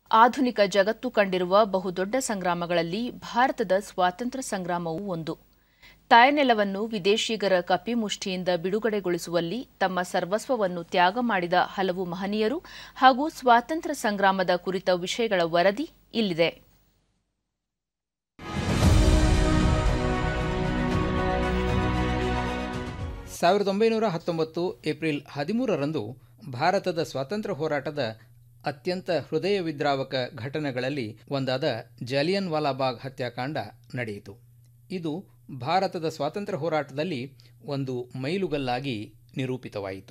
ಆಧುನಿಕ ಜಗತ್ತು ಕಂಡಿರುವ ಬಹುದೊಡ್ಡ ಸಂಗ್ರಾಮಗಳಲ್ಲಿ ಭಾರತದ ಸ್ವಾತಂತ್ರ್ಯ ಸಂಗ್ರಾಮವೂ ಒಂದು ತಾಯ್ನೆಲವನ್ನು ವಿದೇಶಿಗರ ಕಪಿಮುಷ್ಟಿಯಿಂದ ಬಿಡುಗಡೆಗೊಳಿಸುವಲ್ಲಿ ತಮ್ಮ ಸರ್ವಸ್ವವನ್ನು ತ್ಯಾಗ ಮಾಡಿದ ಹಲವು ಮಹನೀಯರು ಹಾಗೂ ಸ್ವಾತಂತ್ರ್ಯ ಸಂಗ್ರಾಮದ ಕುರಿತ ವಿಷಯಗಳ ವರದಿ ಇಲ್ಲಿದೆ ಸಾವಿರದ ಒಂಬೈನೂರ ಹತ್ತೊಂಬತ್ತು ಏಪ್ರಿಲ್ ಹದಿಮೂರರಂದು ಭಾರತದ ಸ್ವಾತಂತ್ರ್ಯ ಹೋರಾಟದ ಅತ್ಯಂತ ಹೃದಯ ವಿದ್ರಾವಕ ಘಟನೆಗಳಲ್ಲಿ ಒಂದಾದ ಜಲಿಯನ್ ವಾಲಾಬಾಗ್ ಹತ್ಯಾಕಾಂಡ ನಡೆಯಿತು ಇದು ಭಾರತದ ಸ್ವಾತಂತ್ರ್ಯ ಹೋರಾಟದಲ್ಲಿ ಒಂದು ಮೈಲುಗಲ್ಲಾಗಿ ನಿರೂಪಿತವಾಯಿತು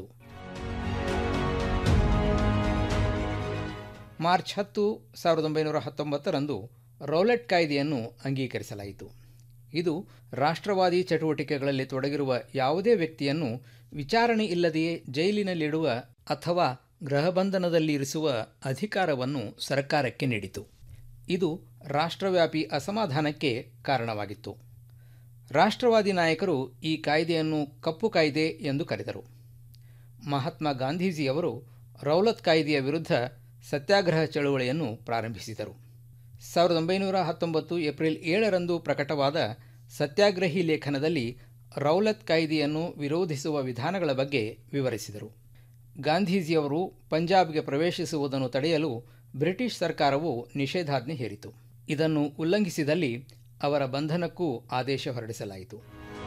ಮಾರ್ಚ್ ಹತ್ತು ಸಾವಿರದ ಒಂಬೈನೂರ ಹತ್ತೊಂಬತ್ತರಂದು ರೌಲೆಟ್ ಕಾಯ್ದೆಯನ್ನು ಅಂಗೀಕರಿಸಲಾಯಿತು ಇದು ರಾಷ್ಟ್ರವಾದಿ ಚಟುವಟಿಕೆಗಳಲ್ಲಿ ತೊಡಗಿರುವ ಯಾವುದೇ ವ್ಯಕ್ತಿಯನ್ನು ವಿಚಾರಣೆ ಇಲ್ಲದೆಯೇ ಜೈಲಿನಲ್ಲಿಡುವ ಅಥವಾ ಗೃಹಬಂಧನದಲ್ಲಿರಿಸುವ ಅಧಿಕಾರವನ್ನು ಸರ್ಕಾರಕ್ಕೆ ನೀಡಿತು ಇದು ರಾಷ್ಟ್ರವ್ಯಾಪಿ ಅಸಮಾಧಾನಕ್ಕೆ ಕಾರಣವಾಗಿತ್ತು ರಾಷ್ಟ್ರವಾದಿ ನಾಯಕರು ಈ ಕಾಯ್ದೆಯನ್ನು ಕಪ್ಪು ಕಾಯ್ದೆ ಎಂದು ಕರೆದರು ಮಹಾತ್ಮ ಗಾಂಧೀಜಿಯವರು ರೌಲತ್ ಕಾಯ್ದೆಯ ವಿರುದ್ಧ ಸತ್ಯಾಗ್ರಹ ಚಳುವಳಿಯನ್ನು ಪ್ರಾರಂಭಿಸಿದರು ಸಾವಿರದ ಒಂಬೈನೂರ ಹತ್ತೊಂಬತ್ತು ಏಪ್ರಿಲ್ ಏಳರಂದು ಪ್ರಕಟವಾದ ಸತ್ಯಾಗ್ರಹಿ ಲೇಖನದಲ್ಲಿ ರೌಲತ್ ಕಾಯ್ದೆಯನ್ನು ವಿರೋಧಿಸುವ ವಿಧಾನಗಳ ಬಗ್ಗೆ ವಿವರಿಸಿದರು ಗಾಂಧೀಜಿಯವರು ಪಂಜಾಬ್ಗೆ ಪ್ರವೇಶಿಸುವುದನ್ನು ತಡೆಯಲು ಬ್ರಿಟಿಷ್ ಸರ್ಕಾರವು ನಿಷೇಧಾಜ್ಞೆ ಹೇರಿತು ಇದನ್ನು ಉಲ್ಲಂಘಿಸಿದಲ್ಲಿ ಅವರ ಬಂಧನಕ್ಕೂ ಆದೇಶ ಹೊರಡಿಸಲಾಯಿತು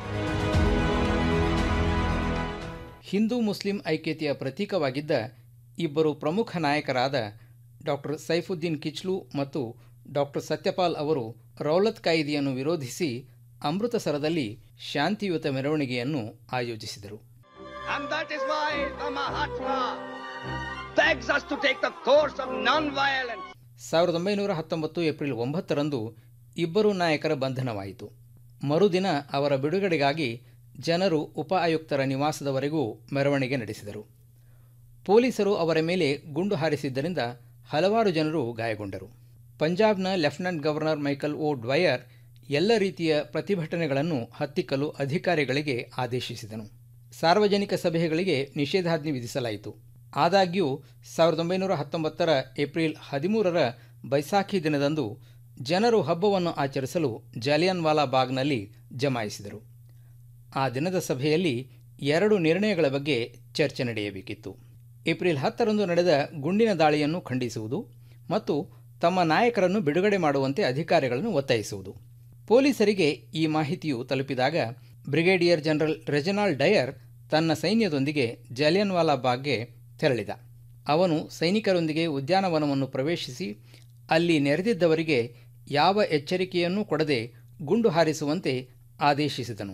ಹಿಂದೂ ಮುಸ್ಲಿಂ ಐಕ್ಯತೆಯ ಪ್ರತೀಕವಾಗಿದ್ದ ಇಬ್ಬರು ಪ್ರಮುಖ ನಾಯಕರಾದ ಡಾಕ್ಟರ್ ಸೈಫುದ್ದೀನ್ ಕಿಚ್ಲು ಮತ್ತು ಡಾಕ್ಟರ್ ಸತ್ಯಪಾಲ್ ಅವರು ರೌಲತ್ ಕಾಯ್ದೆಯನ್ನು ವಿರೋಧಿಸಿ ಅಮೃತಸರದಲ್ಲಿ ಶಾಂತಿಯುತ ಮೆರವಣಿಗೆಯನ್ನು ಆಯೋಜಿಸಿದರು And that is why the Mahatma begs us to take the course of non-violence. ಸಾವಿರದ ಒಂಬೈನೂರ ಹತ್ತೊಂಬತ್ತು ಏಪ್ರಿಲ್ ಒಂಬತ್ತರಂದು ಇಬ್ಬರು ನಾಯಕರ ಬಂಧನವಾಯಿತು ಮರುದಿನ ಅವರ ಬಿಡುಗಡೆಗಾಗಿ ಜನರು ಉಪ ಆಯುಕ್ತರ ನಿವಾಸದವರೆಗೂ ಮೆರವಣಿಗೆ ನಡೆಸಿದರು ಪೊಲೀಸರು ಅವರ ಮೇಲೆ ಗುಂಡು ಹಾರಿಸಿದ್ದರಿಂದ ಹಲವಾರು ಜನರು ಗಾಯಗೊಂಡರು ಪಂಜಾಬ್ನ lieutenant governor Michael O'Dwyer ಎಲ್ಲ ರೀತಿಯ ಪ್ರತಿಭಟನೆಗಳನ್ನು ಹತ್ತಿಕ್ಕಲು ಅಧಿಕಾರಿಗಳಿಗೆ ಆದೇಶಿಸಿದನು ಸಾರ್ವಜನಿಕ ಸಭೆಗಳಿಗೆ ನಿಷೇಧಾಜ್ಞೆ ವಿಧಿಸಲಾಯಿತು ಆದಾಗ್ಯೂ ಸಾವಿರದ ಒಂಬೈನೂರ ಹತ್ತೊಂಬತ್ತರ ಏಪ್ರಿಲ್ ಹದಿಮೂರರ ಬೈಸಾಖಿ ದಿನದಂದು ಜನರು ಹಬ್ಬವನ್ನು ಆಚರಿಸಲು ಜಾಲಿಯನ್ ವಾಲಾ ಬಾಗ್ನಲ್ಲಿ ಜಮಾಯಿಸಿದರು ಆ ದಿನದ ಸಭೆಯಲ್ಲಿ ಎರಡು ನಿರ್ಣಯಗಳ ಬಗ್ಗೆ ಚರ್ಚೆ ನಡೆಯಬೇಕಿತ್ತು ಏಪ್ರಿಲ್ ಹತ್ತರಂದು ನಡೆದ ಗುಂಡಿನ ದಾಳಿಯನ್ನು ಖಂಡಿಸುವುದು ಮತ್ತು ತಮ್ಮ ನಾಯಕರನ್ನು ಬಿಡುಗಡೆ ಮಾಡುವಂತೆ ಅಧಿಕಾರಿಗಳನ್ನು ಒತ್ತಾಯಿಸುವುದು ಪೊಲೀಸರಿಗೆ ಈ ಮಾಹಿತಿಯು ತಲುಪಿದಾಗ ಬ್ರಿಗೇಡಿಯರ್ ಜನರಲ್ ರೆಜನಾಲ್ಡ್ ಡಯರ್ ತನ್ನ ಸೈನ್ಯದೊಂದಿಗೆ ಜಾಲಿಯನ್ವಾಲಾ ಬಾಗ್ಗೆ ತೆರಳಿದ ಅವನು ಸೈನಿಕರೊಂದಿಗೆ ಉದ್ಯಾನವನವನ್ನು ಪ್ರವೇಶಿಸಿ ಅಲ್ಲಿ ನೆರೆದಿದ್ದವರಿಗೆ ಯಾವ ಎಚ್ಚರಿಕೆಯನ್ನೂ ಕೊಡದೆ ಗುಂಡು ಹಾರಿಸುವಂತೆ ಆದೇಶಿಸಿದನು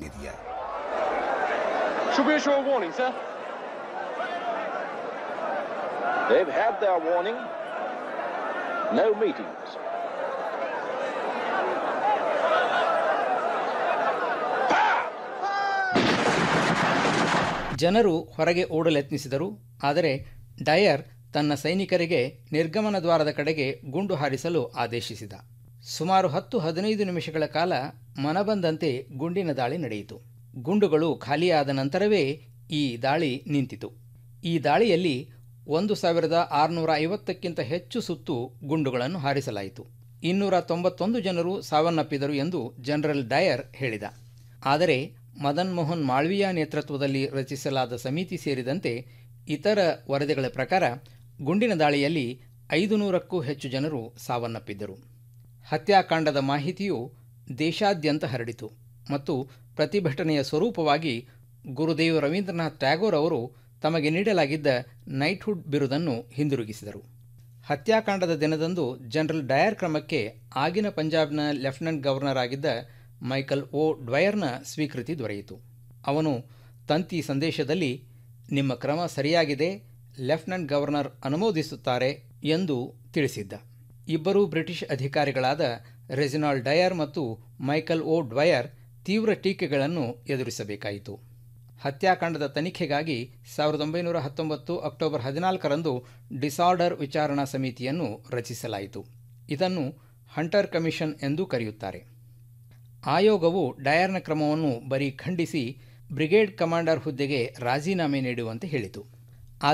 Should we issue a warning, sir? They've had their warning. No meetings. ಜನರು ಹೊರಗೆ ಓಡಲೆತ್ನಿಸಿದರು ಆದರೆ ಡಯರ್ ತನ್ನ ಸೈನಿಕರಿಗೆ ನಿರ್ಗಮನ ದ್ವಾರದ ಕಡೆಗೆ ಗುಂಡು ಹಾರಿಸಲು ಆದೇಶಿಸಿದ ಸುಮಾರು ಹತ್ತು ಹದಿನೈದು ನಿಮಿಷಗಳ ಕಾಲ ಮನಬಂದಂತೆ ಗುಂಡಿನ ದಾಳಿ ನಡೆಯಿತು ಗುಂಡುಗಳು ಖಾಲಿಯಾದ ನಂತರವೇ ಈ ದಾಳಿ ನಿಂತಿತು ಈ ದಾಳಿಯಲ್ಲಿ ಒಂದು ಸಾವಿರದ ಆರುನೂರ ಐವತ್ತಕ್ಕಿಂತ ಹೆಚ್ಚು ಸುತ್ತು ಗುಂಡುಗಳನ್ನು ಹಾರಿಸಲಾಯಿತು ಇನ್ನೂರ ತೊಂಬತ್ತೊಂದು ಜನರು ಸಾವನ್ನಪ್ಪಿದರು ಎಂದು ಜನರಲ್ ಡಯರ್ ಹೇಳಿದ ಆದರೆ ಮದನ್ ಮೋಹನ್ ಮಾಳ್ವಿಯಾ ನೇತೃತ್ವದಲ್ಲಿ ರಚಿಸಲಾದ ಸಮಿತಿ ಸೇರಿದಂತೆ ಇತರ ವರದಿಗಳ ಪ್ರಕಾರ ಗುಂಡಿನ ದಾಳಿಯಲ್ಲಿ ಐದು ನೂರಕ್ಕೂ ಹೆಚ್ಚು ಜನರು ಸಾವನ್ನಪ್ಪಿದ್ದರು ಹತ್ಯಾಕಾಂಡದ ಮಾಹಿತಿಯು ದೇಶಾದ್ಯಂತ ಹರಡಿತು ಮತ್ತು ಪ್ರತಿಭಟನೆಯ ಸ್ವರೂಪವಾಗಿ ಗುರುದೇವ್ ರವೀಂದ್ರನಾಥ್ ಟ್ಯಾಗೋರ್ ಅವರು ತಮಗೆ ನೀಡಲಾಗಿದ್ದ ನೈಟ್ಹುಡ್ ಬಿರುದನ್ನು ಹಿಂದಿರುಗಿಸಿದರು ಹತ್ಯಾಕಾಂಡದ ದಿನದಂದು ಜನರಲ್ ಡಯರ್ ಕ್ರಮಕ್ಕೆ ಆಗಿನ ಪಂಜಾಬ್ನ ಲೆಫ್ಟಿನೆಂಟ್ ಗವರ್ನರ್ ಆಗಿದ್ದ ಮೈಕಲ್ ಓ ಡ್ವಯರ್ನ ಸ್ವೀಕೃತಿ ದೊರೆಯಿತು ಅವನು ತಂತಿ ಸಂದೇಶದಲ್ಲಿ ನಿಮ್ಮ ಕ್ರಮ ಸರಿಯಾಗಿದೆ ಲೆಫ್ಟಿನೆಂಟ್ ಗವರ್ನರ್ ಅನುಮೋದಿಸುತ್ತಾರೆ ಎಂದು ತಿಳಿಸಿದ್ದ ಇಬ್ಬರೂ ಬ್ರಿಟಿಷ್ ಅಧಿಕಾರಿಗಳಾದ ರೆಜಿನಾಲ್ಡ್ ಡಯರ್ ಮತ್ತು ಮೈಕಲ್ ಓ ಡ್ವಯರ್ ತೀವ್ರ ಟೀಕೆಗಳನ್ನು ಎದುರಿಸಬೇಕಾಯಿತು ಹತ್ಯಾಕಾಂಡದ ತನಿಖೆಗಾಗಿ ಸಾವಿರದ ಒಂಬೈನೂರ ಹತ್ತೊಂಬತ್ತು ಅಕ್ಟೋಬರ್ ಹದಿನಾಲ್ಕರಂದು ಡಿಸಾರ್ಡರ್ ವಿಚಾರಣಾ ಸಮಿತಿಯನ್ನು ರಚಿಸಲಾಯಿತು ಇದನ್ನು ಹಂಟರ್ ಕಮಿಷನ್ ಎಂದು ಕರೆಯುತ್ತಾರೆ ಆಯೋಗವು ಡಯರ್ನ ಕ್ರಮವನ್ನು ಬರೀ ಖಂಡಿಸಿ ಬ್ರಿಗೇಡ್ ಕಮಾಂಡರ್ ಹುದ್ದೆಗೆ ರಾಜೀನಾಮೆ ನೀಡುವಂತೆ ಹೇಳಿತು ಆದರೆ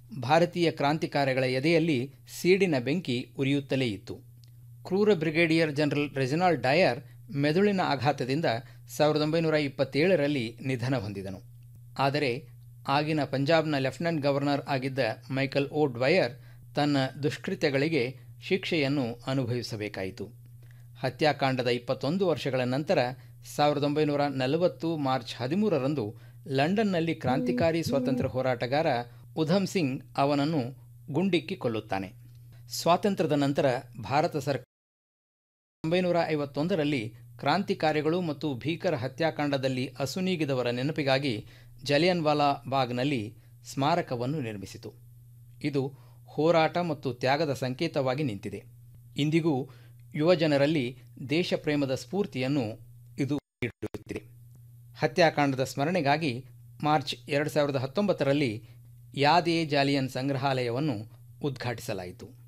ಭಾರತೀಯ ಕ್ರಾಂತಿಕಾರಿಗಳ ಎದೆಯಲ್ಲಿ ಸೀಡಿನ ಬೆಂಕಿ ಉರಿಯುತ್ತಲೇ ಇತ್ತು ಕ್ರೂರ ಬ್ರಿಗೇಡಿಯರ್ ಜನರಲ್ ರೆಜಿನಾಲ್ಡ್ ಡಯರ್ ಮೆದುಳಿನ ಆಘಾತದಿಂದ ಸಾವಿರದ ಒಂಬೈನೂರ ಇಪ್ಪತ್ತೇಳರಲ್ಲಿ ನಿಧನ ಹೊಂದಿದನು ಆದರೆ ಆಗಿನ ಪಂಜಾಬ್ನ ಲೆಫ್ಟಿನೆಂಟ್ ಗವರ್ನರ್ ಆಗಿದ್ದ ಮೈಕಲ್ ಓ ಡ್ವಯರ್ ತನ್ನ ದುಷ್ಕೃತ್ಯಗಳಿಗೆ ಶಿಕ್ಷೆಯನ್ನು ಅನುಭವಿಸಬೇಕಾಯಿತು ಹತ್ಯಾಕಾಂಡದ ಇಪ್ಪತ್ತೊಂದು ವರ್ಷಗಳ ನಂತರ ಸಾವಿರದ ಒಂಬೈನೂರ ನಲವತ್ತು ಮಾರ್ಚ್ ಹದಿಮೂರರಂದು ಲಂಡನ್ನಲ್ಲಿ ಕ್ರಾಂತಿಕಾರಿ ಸ್ವಾತಂತ್ರ್ಯ ಹೋರಾಟಗಾರ ಉಧಮ್ ಸಿಂಗ್ ಅವನನ್ನು ಗುಂಡಿಕ್ಕಿ ಕೊಲ್ಲುತ್ತಾನೆ ಸ್ವಾತಂತ್ರ್ಯದ ನಂತರ ಭಾರತ ಸರ್ಕಾರ ಒಂಬೈನೂರ ಐವತ್ತೊಂದರಲ್ಲಿ ಕ್ರಾಂತಿಕಾರಿಗಳು ಮತ್ತು ಭೀಕರ ಹತ್ಯಾಕಾಂಡದಲ್ಲಿ ಅಸುನೀಗಿದವರ ನೆನಪಿಗಾಗಿ ಜಲಿಯನ್ವಾಲಾ ಬಾಗ್ನಲ್ಲಿ ಸ್ಮಾರಕವನ್ನು ನಿರ್ಮಿಸಿತು ಇದು ಹೋರಾಟ ಮತ್ತು ತ್ಯಾಗದ ಸಂಕೇತವಾಗಿ ನಿಂತಿದೆ ಇಂದಿಗೂ ಯುವಜನರಲ್ಲಿ ದೇಶಪ್ರೇಮದ ಸ್ಫೂರ್ತಿಯನ್ನು ಇದು ನೀಡುತ್ತಿದೆ ಹತ್ಯಾಕಾಂಡದ ಸ್ಮರಣೆಗಾಗಿ ಮಾರ್ಚ್ ಎರಡು ಸಾವಿರದ ಹತ್ತೊಂಬತ್ತರಲ್ಲಿ ಯಾದ್ ಎ ಜಾಲಿಯನ್ ಸಂಗ್ರಹಾಲಯವನ್ನು ಉದ್ಘಾಟಿಸಲಾಯಿತು